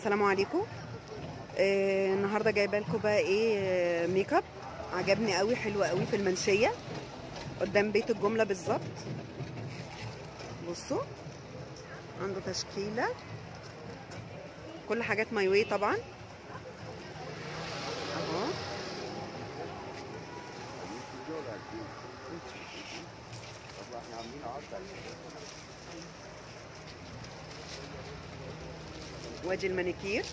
السلام عليكم آه النهارده جايبه لكم بقى ايه آه، ميك اب عجبني قوي حلو قوي في المنشيه قدام بيت الجمله بالظبط بصوا عنده تشكيله كل حاجات ماي واي طبعا اهو وادي المانيكير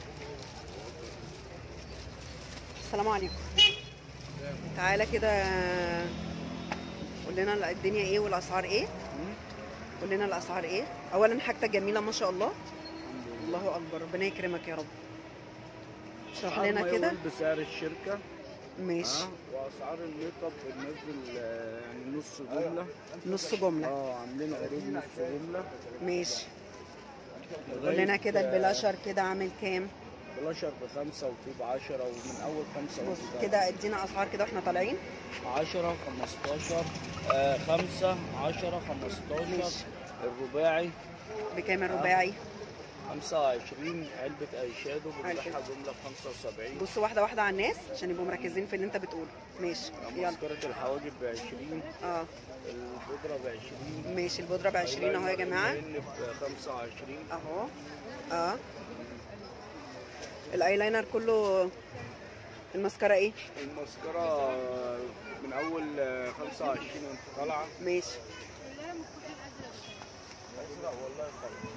السلام عليكم تعالى كده قول لنا الدنيا ايه والاسعار ايه قول لنا الاسعار ايه اولا حاجتك جميله ما شاء الله الله اكبر ربنا يكرمك يا رب اشرح لنا كده بسعر الشركه ماشي اه واسعار الميك اب بننزل آه، يعني نص جمله نص جمله اه عاملين عروض نص جمله ماشي قول لنا كده البلاشر كده عامل كام بلاشر بخمسه وفي بعشره ومن اول خمسه بص وفي كده ادينا اسعار كده واحنا طالعين 10 15 آه 5 10 15 ماشي. الرباعي بكام الرباعي 25 علبة اي شادو علبة. بنبيعها جملة ب 75 بص واحده واحده على الناس عشان يبقوا مركزين في اللي انت بتقوله ماشي يلا مسكرة الحواجب ب 20 اه البودرة ب 20 ماشي البودره ب 20 اهو يا جماعه ب 25 اهو اه الايلاينر كله المسكره ايه المسكرة من أول 25 وأنت طالعة ماشي أزرق والله خالص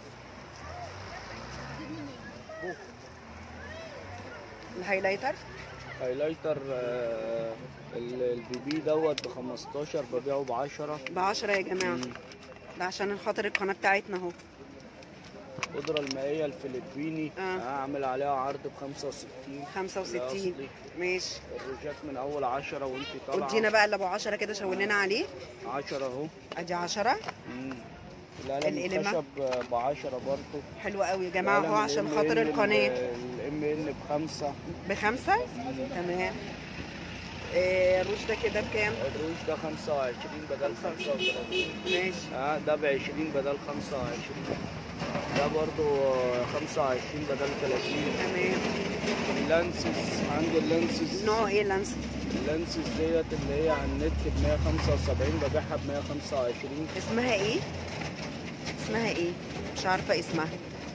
الهايلايتر هايلايتر آه، ال- البيبي دوت ب 15 ببيعه ب 10 ب 10 يا جماعه ده عشان خاطر القناه بتاعتنا اهو البودرة المائية الفلبيني آه. آه. عامل عليها عرض ب 65 65 الأصلي. ماشي الروجات من أول 10 وأنت طالعة ودينا بقى اللي ابو 10 كده شاور لنا عليه 10 أهو ادي 10 مم. القلم القلمة؟ الخشب ب 10 برضه حلو قوي يا جماعه اهو عشان خاطر القناه الام ان بخمسة بخمسه تمام آه، الروش ده كده بكام الروج ده 25 بدل 35 ماشي اه ده ب 20 بدل 25 ده برضو آه، 25 بدل 30 تمام اللانسز عندي اللانسز نوعه ايه لانس اللانسز ديت اللي هي على النت ب 175 ببيعها ب 125 اسمها ايه اسمها ايه مش عارفه اسمها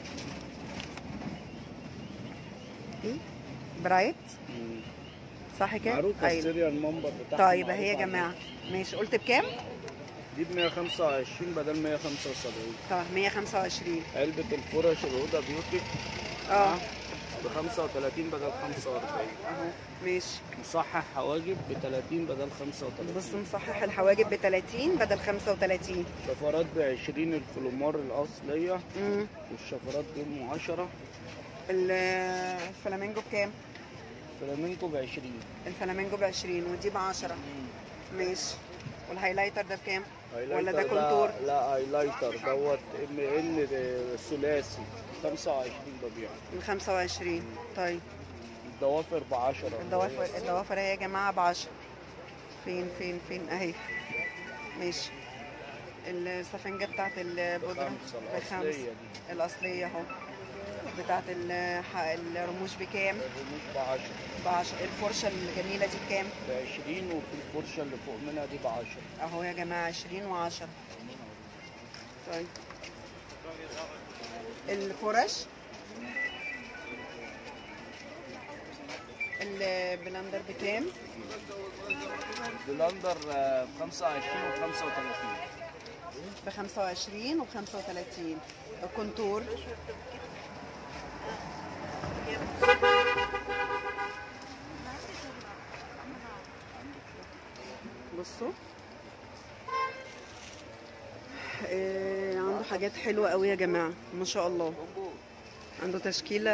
ايه برايت مم. صح كده معروفة أيوة. السيريال نمبر بتاعها طيب اهي يا معروف جماعه عليه. ماشي قلت بكام دي ب 125 بدل 175 طب 125 علبة الفرش الأوضة بيوتي اه ب 35 بدل 45 اهو ماشي مصحح حواجب ب 30 بدل 35 بص مصحح الحواجب ب 30 بدل 35 شفرات ب 20 الفلومار الأصلية امم والشفرات دي ب 10 الفلامينجو بكام فلامينكو ب 20 الفلامينجو ب 20 ودي ب 10 ماشي والهايلايتر ده بكام ولا هايلايتر ده كونتور لا هايلايتر دوت ام ان ثلاثي 25 ببيعه ب 25 طيب الضوافر ب 10 الضوافر الضوافر اهي يا جماعه ب 10 فين فين فين اهي ماشي السفنجه بتاعت البودره بخمسة بخمس الأصلية دي الاصليه اهو بتاعت الح- الرموش بكام الرموش ب 10 ب 10 الفرشه الجميله دي بكام ب 20 وفي الفرشة اللي فوق منها دي ب 10 اهو يا جماعه 20 و10 طيب الفرش البلندر بكام بلندر ب 25 و 35 ب 25 و 35 الكونتور بصوا آه عنده حاجات حلوة قوي يا جماعة ما شاء الله عنده تشكيلة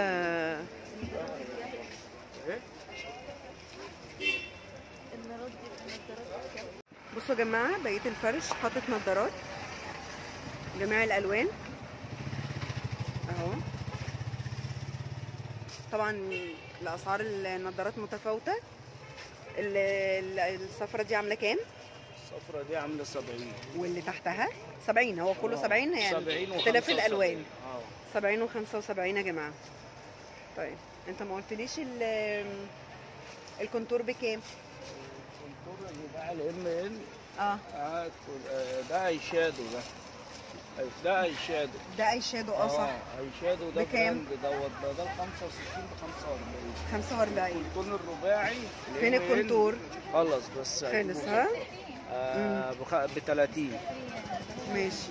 بصوا يا جماعة بقية الفرش حاطط نظارات جميع الألوان اهو طبعا الأسعار النظارات متفاوتة ال- ال- الصفرة دي عاملة كام؟ الصفرة دي عاملة 70 واللي تحتها 70 هو كله 70 يعني 70 و اختلاف 75. الألوان اه 70 و 75 يا جماعة طيب انت ما قلتليش ال الكونتور بكام الكونتور بتاع الام ان اه ده اي شادو ده ده اي شادو ده اي شادو اه صح اي شادو ده بكام؟ براند دوت ده ده ال 65 ب 45 45 الكون الرباعي فين ال MN الكونتور؟ خلص بس خلص ها ب 30 ماشي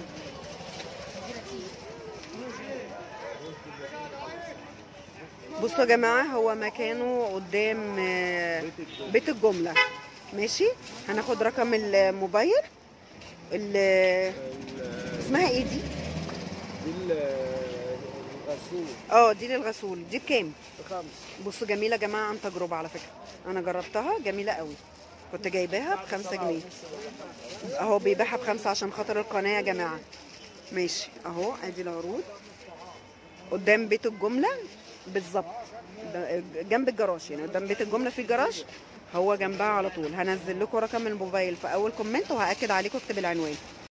بصوا يا جماعة هو مكانه قدام آه، بيت الجملة ماشي هناخد رقم الموبايل ال- اسمها ايه دي؟ دي الغسول اه دي للغسول دي بكام؟ بخمس بصوا جميلة يا جماعة عن تجربة على فكرة أنا جربتها جميلة قوي كنت جايباها بخمسة جنيه أهو بيبيعها بخمسة عشان خاطر القناة يا جماعة ماشي أهو أدي العروض قدام بيت الجملة بالظبط ده- جنب الجراج يعني قدام بيت الجملة في جراج هو جنبها على طول هنزل لكم رقم الموبايل في أول كومنت وهأكد عليكم اكتب العنوان